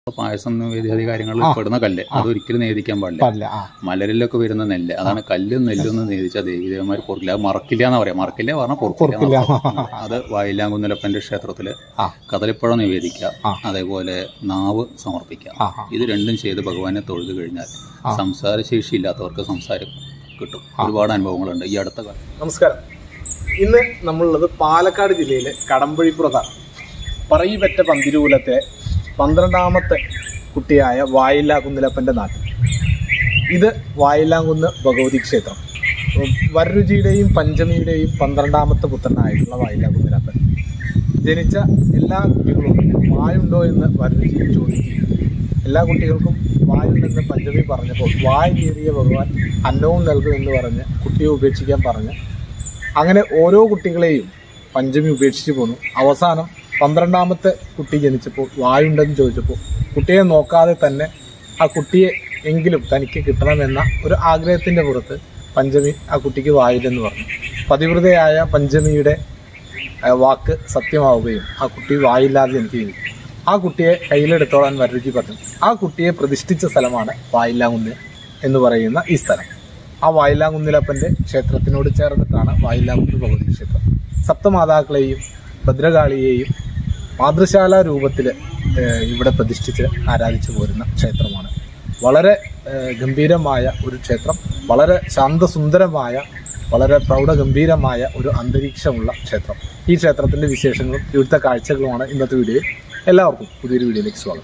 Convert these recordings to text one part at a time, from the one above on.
പായസം നിവേദ്യാദി കാര്യങ്ങളിൽ പെടുന്ന കല്ല് അത് ഒരിക്കലും നേദിക്കാൻ പാടില്ല പാടില്ല ആ മലരിലൊക്കെ വരുന്ന നെല്ല് അതാണ് കല്ലും നെല്ലും എന്ന് നേദിച്ച ദേവീദേവന്മാർ പൊറുക്കില്ല അത് മറക്കില്ല എന്ന് പറയാം മറക്കില്ല പറഞ്ഞാൽ പൊറുക്കില്ല പൊറുക്കില്ല. എന്നർത്ഥം. അത് വായിലാങ്കുന്നലപ്പന്റെ ക്ഷേത്രത്തില് ആ. കദളിപ്പഴം നിവേദിക്കുക ആ. അതേപോലെ നാവ് സമർപ്പിക്കുക ആ ആ ഇത് രണ്ടും ചെയ്ത് ഭഗവാനെ തൊഴുതു കഴിഞ്ഞാൽ സംസാരശേഷി ഇല്ലാത്തവർക്ക് സംസാരം കിട്ടും ഒരുപാട് അനുഭവങ്ങളുണ്ട് ഈ അടുത്ത കാലം നമസ്കാരം ഇന്ന് നമ്മളുള്ളത് പാലക്കാട് ജില്ലയിലെ കടമ്പഴിപ്പുറത്താണ് പറയിപ്പറ്റ പന്തിരൂലത്തെ പന്ത്രണ്ടാമത്തെ കുട്ടിയായ വായില്ലാകുന്നിലപ്പൻ്റെ നാട്ടിൽ ഇത് വായില്ലാങ്കുന്ന് ഭഗവതി ക്ഷേത്രം ഉം, വരരുചിയുടെയും പഞ്ചമിയുടെയും പന്ത്രണ്ടാമത്തെ പുത്രനായിട്ടുള്ള വായില്ലാകുന്നിലപ്പൻ ജനിച്ച എല്ലാ കുട്ടികളും വായുണ്ടോ എന്ന് വരരുചി ചോദിക്കുകയും എല്ലാ കുട്ടികൾക്കും വായുണ്ടെന്ന് പഞ്ചമി പറഞ്ഞപ്പോൾ വായ് കയറിയ ഭഗവാൻ അന്നവും നൽകുമെന്ന് പറഞ്ഞ് കുട്ടിയെ ഉപേക്ഷിക്കാൻ പറഞ്ഞ് അങ്ങനെ ഓരോ കുട്ടികളെയും പഞ്ചമി ഉപേക്ഷിച്ച് പോന്നു അവസാനം പന്ത്രണ്ടാമത്തെ കുട്ടി ജനിച്ചപ്പോൾ വായുണ്ടെന്ന് ചോദിച്ചപ്പോൾ കുട്ടിയെ നോക്കാതെ തന്നെ ആ കുട്ടിയെ എങ്കിലും തനിക്ക് കിട്ടണമെന്ന ഒരു ആഗ്രഹത്തിന്റെ പുറത്ത് പഞ്ചമി ആ കുട്ടിക്ക് വായില്ലെന്ന് പറഞ്ഞു പതിവ്രതയായ പഞ്ചമിയുടെ ആ, വാക്ക് സത്യമാവുകയും ആ കുട്ടി വായില്ലാതെ ജനിക്കുകയും ചെയ്തു. ആ കുട്ടിയെ കയ്യിലെടുത്തോളാൻ വരരുചി പറഞ്ഞു ആ കുട്ടിയെ പ്രതിഷ്ഠിച്ച സ്ഥലമാണ് വായില്ലാകുന്ന് എന്ന് പറയുന്ന ഈ സ്ഥലം ആ വായിലാങ്കുന്നിലപ്പന്റെ ക്ഷേത്രത്തിനോട് ചേർന്നിട്ടാണ് വായിലാങ്കുന്ന് ഭഗവതി ക്ഷേത്രം സപ്തമാതാക്കളെയും ഭദ്രകാളിയെയും മാതൃശാല രൂപത്തിൽ ഇവിടെ പ്രതിഷ്ഠിച്ച് ആരാധിച്ചു പോരുന്ന ക്ഷേത്രമാണ് വളരെ ഏഹ്, ഗംഭീരമായ ഒരു ക്ഷേത്രം വളരെ ശാന്തസുന്ദരമായ വളരെ പ്രൗഢഗംഭീരമായ ഒരു അന്തരീക്ഷമുള്ള ക്ഷേത്രം ഈ ക്ഷേത്രത്തിന്റെ വിശേഷങ്ങളും ഇവിടുത്തെ കാഴ്ചകളുമാണ് ഇന്നത്തെ വീഡിയോയിൽ എല്ലാവർക്കും പുതിയൊരു വീഡിയോയിലേക്ക് സ്വാഗതം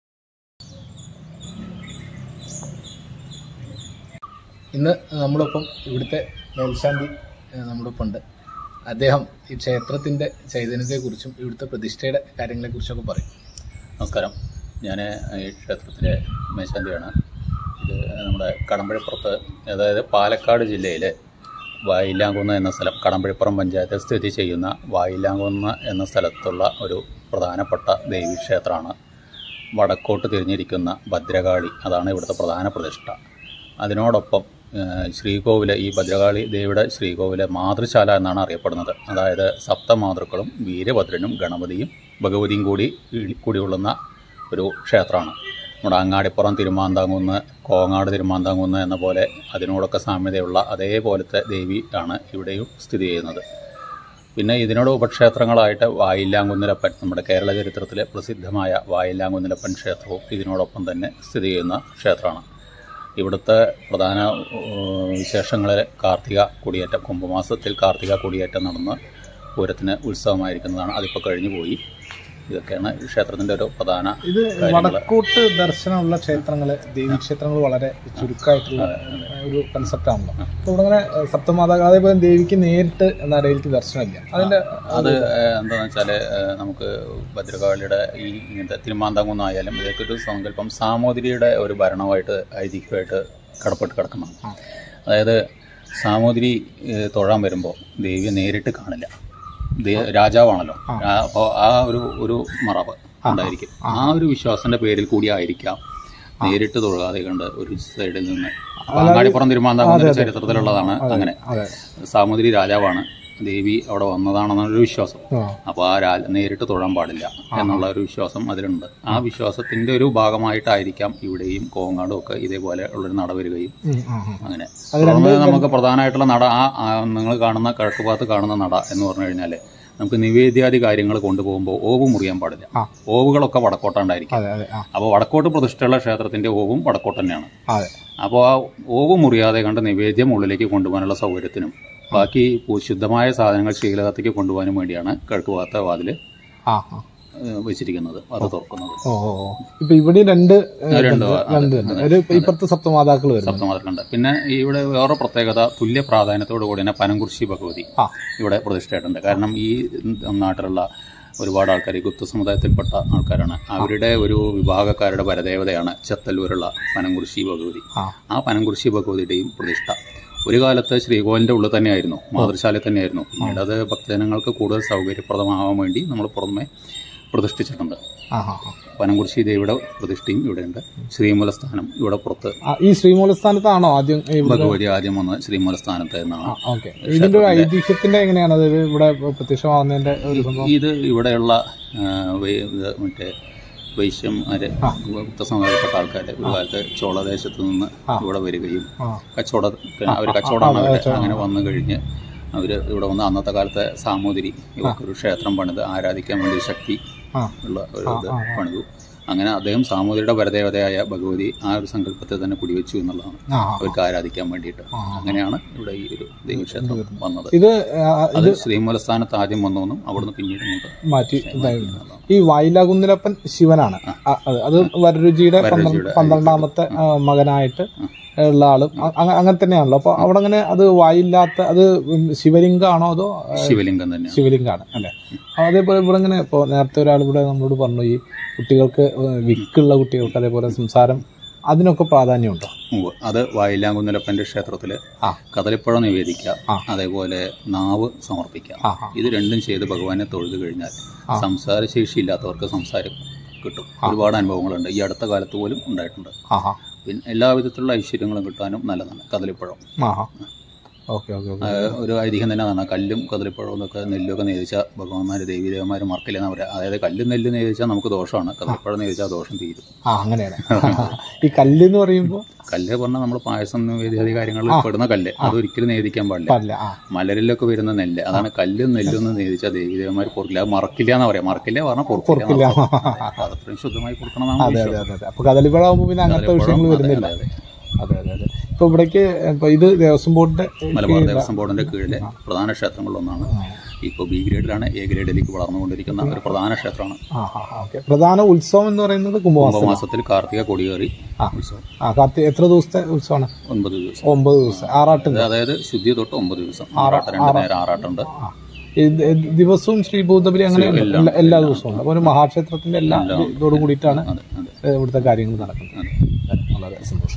ഇന്ന് നമ്മളൊപ്പം ഇവിടുത്തെ മേൽശാന്തി ഏഹ്, നമ്മുടെ ഒപ്പം ഉണ്ട് അദ്ദേഹം ഈ ക്ഷേത്രത്തിന്റെ ചൈതന്യത്തെക്കുറിച്ചും ഇവിടുത്തെ പ്രതിഷ്ഠയുടെ കാര്യങ്ങളെക്കുറിച്ചൊക്കെ പറയും നമസ്കാരം ഞാൻ ഈ ക്ഷേത്രത്തിലെ മേശാന്തിയാണ് ഇത് നമ്മുടെ കടമ്പഴിപ്പുറത്ത് അതായത് പാലക്കാട് ജില്ലയിലെ വായിലാങ്കുന്ന് എന്ന സ്ഥലം കടമ്പഴിപ്പുറം പഞ്ചായത്തിൽ സ്ഥിതി ചെയ്യുന്ന വായിലാങ്കുന്ന് എന്ന സ്ഥലത്തുള്ള ഒരു പ്രധാനപ്പെട്ട ദേവീക്ഷേത്രമാണ് വടക്കോട്ട് തിരിഞ്ഞിരിക്കുന്ന ഭദ്രകാളി അതാണ് ഇവിടുത്തെ പ്രധാന പ്രതിഷ്ഠ അതിനോടൊപ്പം ഏഹ്, ശ്രീകോവില് ഈ ഭദ്രകാളി ദേവിയുടെ ശ്രീകോവില് മാതൃശാല എന്നാണ് അറിയപ്പെടുന്നത് അതായത് സപ്തമാതൃക്കളും വീരഭദ്രനും ഗണപതിയും ഭഗവതിയും കൂടി ഈ- കൂടി ഉള്ളുന്ന ഒരു ക്ഷേത്രമാണ് നമ്മുടെ അങ്ങാടിപ്പുറം തിരുമാന്താങ്കുന്ന് കോങ്ങാട് തിരുമാന്താങ്കുന്ന് എന്ന പോലെ അതിനോടൊക്കെ സാമ്യതയുള്ള അതേപോലത്തെ ദേവി ആണ് ഇവിടെയും സ്ഥിതി ചെയ്യുന്നത് പിന്നെ ഇതിനോട് ഉപക്ഷേത്രങ്ങളായിട്ട് വായില്ലാങ്കുന്നിലപ്പൻ നമ്മുടെ കേരള ചരിത്രത്തിലെ പ്രസിദ്ധമായ വായില്ലാങ്കുന്നിലപ്പൻ ക്ഷേത്രവും ഇതിനോടൊപ്പം തന്നെ സ്ഥിതി ചെയ്യുന്ന ക്ഷേത്രമാണ് ഇവിടുത്തെ പ്രധാന ഏഹ്, വിശേഷങ്ങളിൽ കാർത്തിക കുടിയേറ്റം കുംഭമാസത്തിൽ കാർത്തിക കുടിയേറ്റം നടന്ന് പൂരത്തിന് ഉത്സവമായിരിക്കുന്നതാണ് അതിപ്പോൾ കഴിഞ്ഞു പോയി ഇതൊക്കെയാണ് ഈ ക്ഷേത്രത്തിൻ്റെ ഒരു പ്രധാന ഇത് കാര്യങ്ങള്. വടക്കോട്ട് ദർശനമുള്ള ക്ഷേത്രങ്ങള് ദേവീക്ഷേത്രങ്ങൾ വളരെ ചുരുക്കമായിട്ടുള്ള ഒരു കൺസെപ്റ്റ് ആണല്ലോ അപ്പൊ ഇവിടെ അങ്ങനെ സപ്തമാതാക്കൾ അതേപോലെ ദേവിക്ക് നേരിട്ട് നടയിലേക്ക് ദർശനമില്ല അതിന്റെ അത് ഏഹ്, എന്താണെന്ന് വെച്ചാൽ നമുക്ക് ഭദ്രകാളിയുടെ ഈ ഇങ്ങനത്തെ തിരുമാന്താങ്കുന്നായാലും ഇതൊക്കെ ഒരു സങ്കല്പം സാമൂതിരിയുടെ ഒരു ഭരണമായിട്ട് ഐതിഹ്യമായിട്ട് കടപ്പെട്ട് കിടക്കുന്നതാണ് ആ. അതായത് സാമൂതിരി ഏഹ്, തൊഴാൻ വരുമ്പോൾ ദേവിയെ നേരിട്ട് കാണില്ല ദേ- രാജാവാണല്ലോ അപ്പോൾ ആ ഒരു ഒരു മറവ് ഉണ്ടായിരിക്കും ആ ഒരു വിശ്വാസത്തിന്റെ പേരിൽ കൂടി ആയിരിക്കാം നേരിട്ട് തൊഴാതെ കണ്ട് ഒരു സൈഡിൽ നിന്ന് അപ്പൊ അങ്ങാടിപ്പുറം തിരുമാന്താങ്കുന്ന ചരിത്രത്തിലുള്ളതാണ് അങ്ങനെ അതെ സാമൂതിരി രാജാവാണ് ദേവി അവിടെ വന്നതാണെന്നൊരു വിശ്വാസം ആ. അപ്പോൾ ആ രാ നേരിട്ട് തൊഴാൻ പാടില്ല എന്നുള്ള ഒരു വിശ്വാസം അതിലുണ്ട് ആ വിശ്വാസത്തിന്റെ ഒരു ഭാഗമായിട്ടായിരിക്കാം ഇവിടെയും കോങ്ങാടും ഒക്കെ ഇതേപോലെ ഉള്ളൊരു നട വരികയും ഉം, ആ, ആ. അങ്ങനെ തുടർന്ന് നമുക്ക് പ്രധാനമായിട്ടുള്ള നട ആ നിങ്ങൾ കാണുന്ന കിഴക്ക് ഭാഗത്ത് കാണുന്ന നട എന്ന് പറഞ്ഞു കഴിഞ്ഞാൽ നമുക്ക് നിവേദ്യാദി കാര്യങ്ങൾ കൊണ്ടുപോകുമ്പോൾ ഓവ് മുറിയാൻ പാടില്ല ആ. ഓവുകളൊക്കെ വടക്കോട്ടാണ്ടായിരിക്കും അതെ അതെ ആ അപ്പോൾ വടക്കോട്ട് പ്രതിഷ്ഠയുള്ള ക്ഷേത്രത്തിന്റെ ഓവും വടക്കോട്ട് തന്നെയാണ് അതെ അപ്പോൾ ആ ഓവ് മുറിയാതെ കണ്ട് നിവേദ്യം ഉള്ളിലേക്ക് കൊണ്ടുപോകാനുള്ള സൗകര്യത്തിനും ബാക്കി പു- ശുദ്ധമായ സാധനങ്ങൾ ശീലകത്തേക്ക് കൊണ്ടുപോകാനും വേണ്ടിയാണ് കിഴക്ക് ഭാഗത്തെ വാതിൽ ആ ആ വെച്ചിരിക്കുന്നത് അത് തുറക്കുന്നത് ഓ ഓ ഓ. ഇപ്പൊ ഇവിടെ രണ്ട് ഏ, രണ്ട് രണ്ട് ഉണ്ട്. ഒരു ഇപ്പുറത്ത് സപ്തമാതാക്കൾ വരുന്നു സപ്തമാതർക്കുണ്ട് പിന്നെ ഇവിടെ വേറെ പ്രത്യേകത തുല്യ പ്രാധാന്യത്തോടു കൂടി തന്നെ പനംകുറിശി ഭഗവതി ആ. ഇവിടെ പ്രതിഷ്ഠയായിട്ടുണ്ട് കാരണം ഈ നാട്ടിലുള്ള ഒരുപാട് ആൾക്കാർ ഈ ഗുപ്ത സമുദായത്തിൽപ്പെട്ട ആൾക്കാരാണ് അവരുടെ ഒരു വിഭാഗക്കാരുടെ പരദേവതയാണ് ചെത്തല്ലൂരുള്ള പനംകുറിശി ഭഗവതി ആ. ആ പനംകുറിശി ഭഗവതിയുടെയും പ്രതിഷ്ഠ ഒരു കാലത്ത് ശ്രീകോവിലിന്റെ ഉള്ളിൽ തന്നെയായിരുന്നു മാതൃശാലയിൽ തന്നെയായിരുന്നു പിന്നീട് അത് ഭക്തജനങ്ങൾക്ക് കൂടുതൽ സൗകര്യപ്രദമാവാൻ വേണ്ടി നമ്മൾ പുറമെ പ്രതിഷ്ഠിച്ചിട്ടുണ്ട് ആ ആ ആ. പനംകുറിശി ദേവിയുടെ പ്രതിഷ്ഠയും ഇവിടെയുണ്ട് ശ്രീമൂലസ്ഥാനം ഇവിടെ പുറത്ത് ആ, ഈ ശ്രീമൂലസ്ഥാനത്താണോ ആദ്യം ഈ ഇവിടെ ഭഗവതി ആദ്യം വന്ന് ശ്രീമൂലസ്ഥാനത്ത് എന്നാണ് ഓക്കെ ഇതിന്റെ ഒരു ഐതിഹ്യത്തിന്റെ എങ്ങനെയാണ് അതായത് ഇവിടെ പ്രത്യക്ഷമാവുന്നതിന്റെ ഒരു സംഭവം ഇത് ഇവിടെയുള്ള ആ, വേ- ഇത് മറ്റേ വൈശ്യന്മാരെ ഗുപ്തസമുദായപ്പെട്ട ആൾക്കാർ ഒരു കാലത്ത് ചോളദേശത്ത് നിന്ന് ഇവിടെ വരികയും ആ കച്ചവട അവർ കച്ചവടമാണ് അവരുടെ അങ്ങനെ വന്നു കഴിഞ്ഞ് അവർ ഇവിടെ വന്ന് അന്നത്തെ കാലത്തെ സാമൂതിരി ഇവർക്കൊരു ക്ഷേത്രം പണിത് ആരാധിക്കാൻ വേണ്ടി ശക്തി ആ ഉള്ള ഒരു ഇത് പണിതു അങ്ങനെ അദ്ദേഹം സാമൂതിരിയുടെ പരദേവതയായ ഭഗവതി ആ ഒരു സങ്കല്പത്തെ തന്നെ കുടിവെച്ചു എന്നുള്ളതാണ് ആ അവർക്ക് ആരാധിക്കാൻ വേണ്ടിയിട്ട് അങ്ങനെയാണ് ഇവിടെ ഈ ഒരു ദൈവക്ഷേത്രം വന്നത് ഇത് ആ, അത് ശ്രീമൂലസ്ഥാനത്ത് ആദ്യം വന്നെന്നും അവിടുന്ന് പിന്നീട് ഇങ്ങോട്ട് മാറ്റി ഇതായിരുന്നു ഈ വായിലാകുന്നിലപ്പൻ ശിവനാണ് ആ, അത് അത് വരരുചിയുടെ പന്ത്രണ്ട് പന്ത്രണ്ടാമത്തെ ആ, മകനായിട്ട് ഉള്ള ആളും അ- അങ്ങ- അങ്ങനെ തന്നെയാണല്ലോ അപ്പൊ അവിടെ അങ്ങനെ അത് വായില്ലാത്ത അത് ശിവലിംഗാണോ അതോ ആ, ശിവലിംഗം തന്നെയാണ് ശിവലിംഗാണ് അല്ലെ അതേപോലെ ഇവിടെ ഇങ്ങനെ ഇപ്പോൾ നേരത്തെ ഒരാൾ ഇവിടെ നമ്മളോട് പറഞ്ഞു ഈ കുട്ടികൾക്ക് വിക്കുള്ള കുട്ടികൾക്ക് അതേപോലെ സംസാരം അതിനൊക്കെ പ്രാധാന്യമുണ്ടോ ഉവ്വ്. അത് വായിലാങ്കുന്നലപ്പന്റെ ക്ഷേത്രത്തില് ആ. കദളിപ്പഴം നിവേദിക്കാം ആ. അതേപോലെ നാവ് സമർപ്പിക്കാം ആ ആ ഇത് രണ്ടും ചെയ്ത് ഭഗവാനെ തൊഴുതു കഴിഞ്ഞാൽ സംസാരശേഷി ഇല്ലാത്തവർക്ക് സംസാരം കിട്ടും ഒരുപാട് അനുഭവങ്ങളുണ്ട് ഈ അടുത്ത കാലത്ത് പോലും ഉണ്ടായിട്ടുണ്ട് ആഹാ പിന്നെ എല്ലാവിധത്തിലുള്ള ഐശ്വര്യങ്ങളും കിട്ടാനും നല്ലതാണ് കദളിപ്പഴം ആഹാ ഓക്കെ ഓക്കെ ഓക്കെ ആ, ഒരു ഐതിഹ്യം തന്നെ അതാണ് കല്ലും കദളിപ്പഴവും ഒക്കെ നെല്ലൊക്കെ നേദിച്ച ഭഗവാന്മാർ ദേവീദേവന്മാർ മറക്കില്ലെന്ന് പറയാം അതായത് കല്ലും നെല്ല് നേദിച്ചാൽ നമുക്ക് ദോഷമാണ് കദളിപ്പഴം നേദിച്ചാൽ ദോഷം തീരും ആ അങ്ങനെയാണ് ഈ കല്ല് എന്ന് പറയുമ്പോൾ കല്ല് പറഞ്ഞാൽ നമ്മൾ പായസം നിവേദ്യാദി കാര്യങ്ങളിൽ പെടുന്ന കല്ല് അതൊരിക്കലും നേദിക്കാൻ പാടില്ല പല്ല ആ മലരിലൊക്കെ വരുന്ന നെല്ല് അതാണ് കല്ലും നെല്ലും എന്ന് നേദിച്ചാൽ ദേവീദേവന്മാർ പൊറുക്കില്ല അത് മറക്കില്ല എന്ന് പറയാം മറക്കില്ല പറഞ്ഞാൽ പൊറുക്കില്ല പൊറുക്കില്ല. അത് അത്രയും ശുദ്ധമായി കൊടുക്കണം എന്നാണ് അതെ അതെ വിശ്വാസം. അതെ അതെ അപ്പൊ കദളിപ്പഴമാകുമ്പോൾ പിന്നെ അങ്ങനത്തെ കദളിപ്പഴം, വിഷയങ്ങൾ അതെ, വരുന്നില്ല അതെ, അതെ. അതെ അതെ അതെ ഇപ്പൊ ഇവിടേക്ക് ഇപ്പൊ ഇത് ദേവസ്വം ബോർഡിന്റെ മലബാർ ദേവസ്വം ബോർഡിന്റെ കീഴിലെ പ്രധാന ക്ഷേത്രങ്ങളിലൊന്നാണ് ഇപ്പോൾ ബി ഗ്രേഡിലാണ് എ ഗ്രേഡിലേക്ക് വളർന്നുകൊണ്ടിരിക്കുന്ന ഒരു പ്രധാന ക്ഷേത്രമാണ് ആ ആ ഓക്കെ പ്രധാന ഉത്സവം എന്ന് പറയുന്നത് കുംഭമാസം കുംഭമാസത്തിൽ കാർത്തിക കൊടിയേറി ആ. ഉത്സവം ആ കാർത്തി എത്ര ദിവസത്തെ ഉത്സവമാണ് ഒൻപത് ദിവസം ഒമ്പത് ദിവസം ആറാട്ടുണ്ട് അത് അതായത് ശുദ്ധി തൊട്ട് ഒമ്പത് ദിവസം ആറാട്ട് രണ്ട് നേരം ആറാട്ടുണ്ട് ആ ഈ ദ- ദിവസവും ശ്രീ ഭൂതബലി അങ്ങനെ എല്ലാ- എല്ലാ ദിവസവും ഉണ്ട് അപ്പൊ ഒരു മഹാക്ഷേത്രത്തിന്റെ എല്ലാ ഇതോടും കൂടിയിട്ടാണ് അതെ അതെ ഏഹ് ഇവിടുത്തെ കാര്യങ്ങൾ നടക്കുന്നത് അതെ വളരെ സന്തോഷം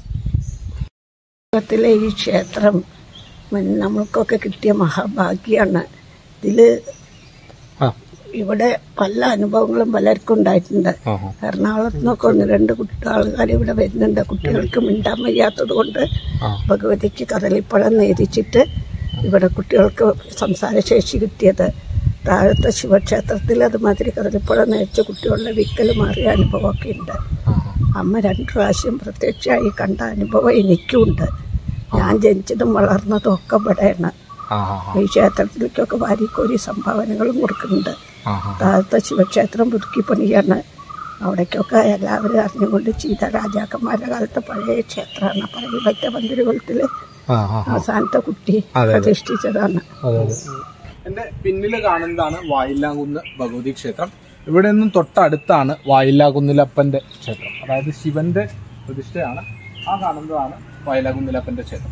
കേരളത്തിലെ ഈ ക്ഷേത്രം മൻ- നമ്മൾക്കൊക്കെ കിട്ടിയ മഹാഭാഗ്യമാണ് ഇതിൽ ആ ഇവിടെ പല അനുഭവങ്ങളും പലർക്കും ഉണ്ടായിട്ടുണ്ട് ആ എറണാകുളത്ത് നിന്നൊക്കെ ഒന്ന് രണ്ട് കുട്ടി ആൾക്കാർ ഇവിടെ വരുന്നുണ്ട് കുട്ടികൾക്ക് മിണ്ടാൻ വയ്യാത്തത് കൊണ്ട് ആ. ഭഗവതിക്ക് കദളിപ്പഴം നേദിച്ചിട്ട് ഇവിടെ കുട്ടികൾക്ക് സംസാരശേഷി കിട്ടിയത് താഴത്തെ ശിവക്ഷേത്രത്തിൽ അതുമാതിരി കദളിപ്പഴം നേദിച്ച കുട്ടികളുടെ വിക്കൽ മാറിയ അനുഭവമൊക്കെ ഉണ്ട് ആ അമ്മ രണ്ട് പ്രാവശ്യം പ്രത്യക്ഷമായി കണ്ട അനുഭവം എനിക്കുണ്ട് ഞാൻ ജനിച്ചതും വളർന്നതും ഒക്കെ ഇവിടെയാണ് ആ ആ ഈ ക്ഷേത്രത്തിലേക്കൊക്കെ വാരിക്കോരി സംഭാവനകളും കൊടുക്കുന്നുണ്ട് ആ താഴത്തെ ശിവക്ഷേത്രം പുതുക്കി പണിയാണ് അവിടേക്കൊക്കെ എല്ലാവരും അറിഞ്ഞുകൊണ്ട് ചെയ്ത രാജാക്കന്മാരുടെ കാലത്തെ പഴയ ക്ഷേത്രമാണ് പഴയ പറ്റ പന്തിരുകുളത്തിൽ ആ ആ അവസാനത്തെ കുട്ടി അതെ. പ്രതിഷ്ഠിച്ചതാണ് അതെ അതെ എന്റെ പിന്നിൽ കാണുന്നതാണ് വായില്ലാകുന്ന് ഭഗവതി ക്ഷേത്രം ഇവിടെ നിന്നും തൊട്ടടുത്താണ് വായില്ലാകുന്നിലപ്പന്റെ ക്ഷേത്രം അതായത് ശിവന്റെ പ്രതിഷ്ഠയാണ് ആ കാണുന്നതാണ് വായില്ലാകുന്നിലപ്പന്റെ ക്ഷേത്രം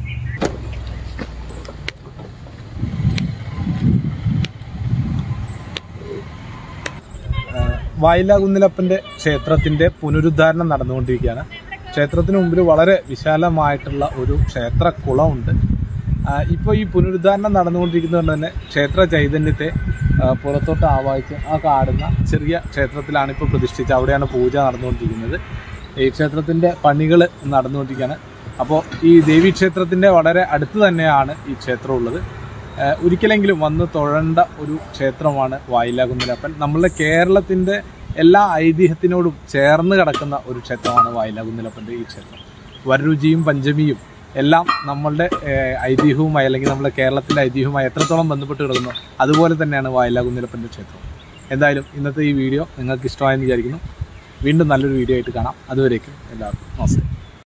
ഏഹ് വായില്ലാകുന്നിലപ്പന്റെ ക്ഷേത്രത്തിന്റെ പുനരുദ്ധാരണം നടന്നുകൊണ്ടിരിക്കുകയാണ് ക്ഷേത്രത്തിന് മുമ്പിൽ വളരെ വിശാലമായിട്ടുള്ള ഒരു ക്ഷേത്രക്കുളമുണ്ട് ഇപ്പോൾ ഈ പുനരുദ്ധാരണം നടന്നുകൊണ്ടിരിക്കുന്നതുകൊണ്ട് തന്നെ ക്ഷേത്ര ചൈതന്യത്തെ ആ, പുറത്തോട്ട് ആവാഹിച്ച് ആ കാണുന്ന ചെറിയ ക്ഷേത്രത്തിലാണ് ഇപ്പോൾ പ്രതിഷ്ഠിച്ച് അവിടെയാണ് പൂജ നടന്നുകൊണ്ടിരിക്കുന്നത് ഈ ക്ഷേത്രത്തിന്റെ പണികൾ നടന്നുകൊണ്ടിരിക്കുകയാണ് അപ്പോൾ ഈ ദേവീക്ഷേത്രത്തിന്റെ വളരെ അടുത്ത് തന്നെയാണ് ഈ ക്ഷേത്രം ഉള്ളത് ഏഹ് ഒരിക്കലെങ്കിലും വന്ന് തൊഴേണ്ട ഒരു ക്ഷേത്രമാണ് വായിലാകുന്നിലപ്പൻ നമ്മളുടെ കേരളത്തിന്റെ എല്ലാ ഐതിഹ്യത്തിനോടും ചേർന്ന് കിടക്കുന്ന ഒരു ക്ഷേത്രമാണ് വായിലാകുന്നിലപ്പന്റെ ഈ ക്ഷേത്രം വരരുചിയും പഞ്ചമിയും എല്ലാം നമ്മളുടെ ഏഹ്, ഐതിഹ്യവുമായി അല്ലെങ്കിൽ നമ്മുടെ കേരളത്തിലെ ഐതിഹ്യവുമായി എത്രത്തോളം ബന്ധപ്പെട്ട് കിടക്കുന്നു അതുപോലെ തന്നെയാണ് വായിലാകുന്നിലപ്പന്റെ ക്ഷേത്രം എന്തായാലും ഇന്നത്തെ ഈ വീഡിയോ നിങ്ങൾക്ക് ഇഷ്ടമായെന്ന് വിചാരിക്കുന്നു വീണ്ടും നല്ലൊരു വീഡിയോ ആയിട്ട് കാണാം അതുവരേക്കും എല്ലാവർക്കും നമസ്തേ